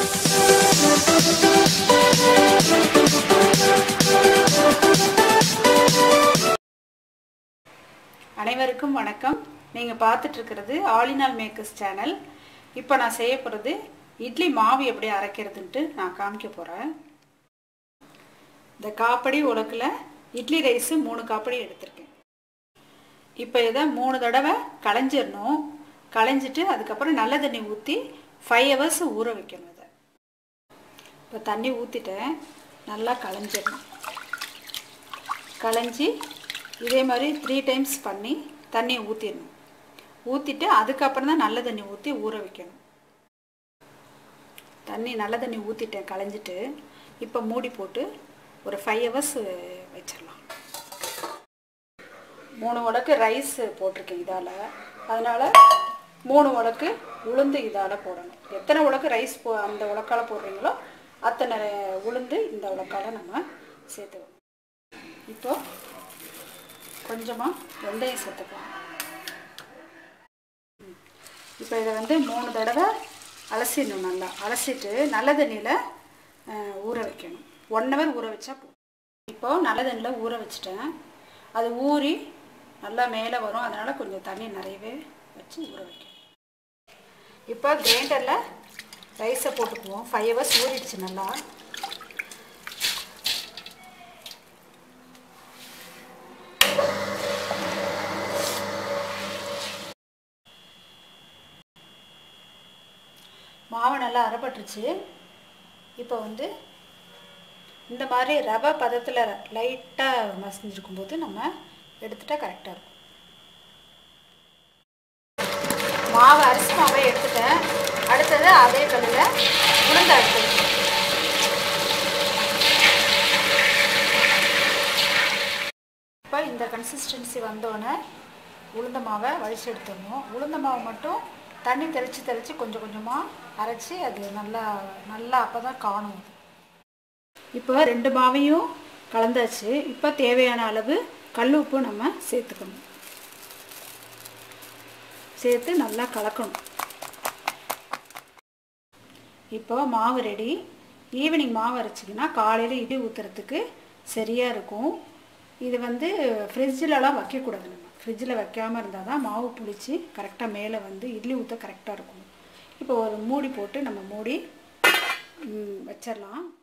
அனைவருக்கும் வணக்கம் நீங்கள் பார்த்துட்டு இருக்கிறது ஆலினால் மேக்கர்ஸ் சேனல் இப்போ நான் செய்ய போகிறது இட்லி மாவு எப்படி அரைக்கிறதுன்ட்டு நான் காமிக்க போகிறேன் இந்த காப்படி உலக்கில் இட்லி ரைஸு மூணு காப்படி எடுத்திருக்கேன் இப்போ இதை மூணு தடவை களைஞ்சிடணும் களைஞ்சிட்டு அதுக்கப்புறம் நல்ல தண்ணி ஊற்றி ஃபைவ் ஹவர்ஸ் ஊற வைக்கணும் இதை இப்போ தண்ணி ஊற்றிட்டேன் நல்லா களைஞ்சிடணும் களைஞ்சி இதே மாதிரி த்ரீ டைம்ஸ் பண்ணி தண்ணியை ஊற்றிடணும் ஊற்றிட்டு அதுக்கப்புறம் தான் நல்ல தண்ணி ஊற்றி ஊற வைக்கணும் தண்ணி நல்ல தண்ணி ஊற்றிட்டேன் களைஞ்சிட்டு இப்போ மூடி போட்டு ஒரு ஃபைவ் ஹவர்ஸ் வச்சிடலாம் மூணு உலக்கு ரைஸ் போட்டிருக்கேன் இதால் அதனால் மூணு உலக்கு உளுந்து இதால் போடணும் எத்தனை உலக்கு ரைஸ் போ அந்த உலக்கால் போடுறீங்களோ அத்தனை உளுந்து இந்த உலக்கால் நம்ம சேர்த்துக்கணும் இப்போ கொஞ்சமாக வெந்தயம் சேர்த்துக்கலாம் இப்போ இதை வந்து மூணு தடவை அலசிடணும் நல்லா அலசிட்டு நல்ல தண்ணியில் ஊற வைக்கணும் ஒன் ஹவர் ஊற வச்சா போதும் இப்போது நல்ல தண்ணியில் ஊற வச்சுட்டேன் அது ஊறி நல்லா மேலே வரும் அதனால் கொஞ்சம் தண்ணி நிறையவே வச்சு ஊற வைக்கணும் இப்போ கிரைண்டரில் ரைஸை போட்டுக்குவோம் ஃபைவ் ஹவர்ஸ் ஊறிடுச்சு நல்லா மாவு நல்லா அரைப்பட்டுருச்சு இப்போ வந்து இந்த மாதிரி ரவை பதத்தில் லைட்டாக மசிஞ்சிருக்கும் போது நம்ம எடுத்துட்டா கரெக்டாக இருக்கும் மாவு அரிசி மாவை எடுத்துட்டேன் அடுத்தது அதே கல்லில் உளுந்து அடுத்தது இப்போ இந்த கன்சிஸ்டன்சி வந்தோடனே உளுந்த மாவை வழிச்சு எடுத்துடணும் உளுந்த மாவு மட்டும் தண்ணி தெளித்து தெளித்து கொஞ்சம் கொஞ்சமாக அரைச்சி அது நல்லா நல்லா அப்போ தான் காணும் அது இப்போ ரெண்டு மாவையும் கலந்தாச்சு இப்போ தேவையான அளவு கல் உப்பு நம்ம சேர்த்துக்கணும் சேர்த்து நல்லா கலக்கணும் இப்போ மாவு ரெடி ஈவினிங் மாவு அரைச்சிங்கன்னா காலையில் இடி ஊற்றுறதுக்கு சரியாக இருக்கும் இது வந்து ஃப்ரிட்ஜிலலாம் வைக்கக்கூடாது நம்ம ஃப்ரிட்ஜில் வைக்காமல் இருந்தால் தான் மாவு புளிச்சு கரெக்டாக மேலே வந்து இட்லி ஊற்ற கரெக்டாக இருக்கும் இப்போ ஒரு மூடி போட்டு நம்ம மூடி வச்சிடலாம்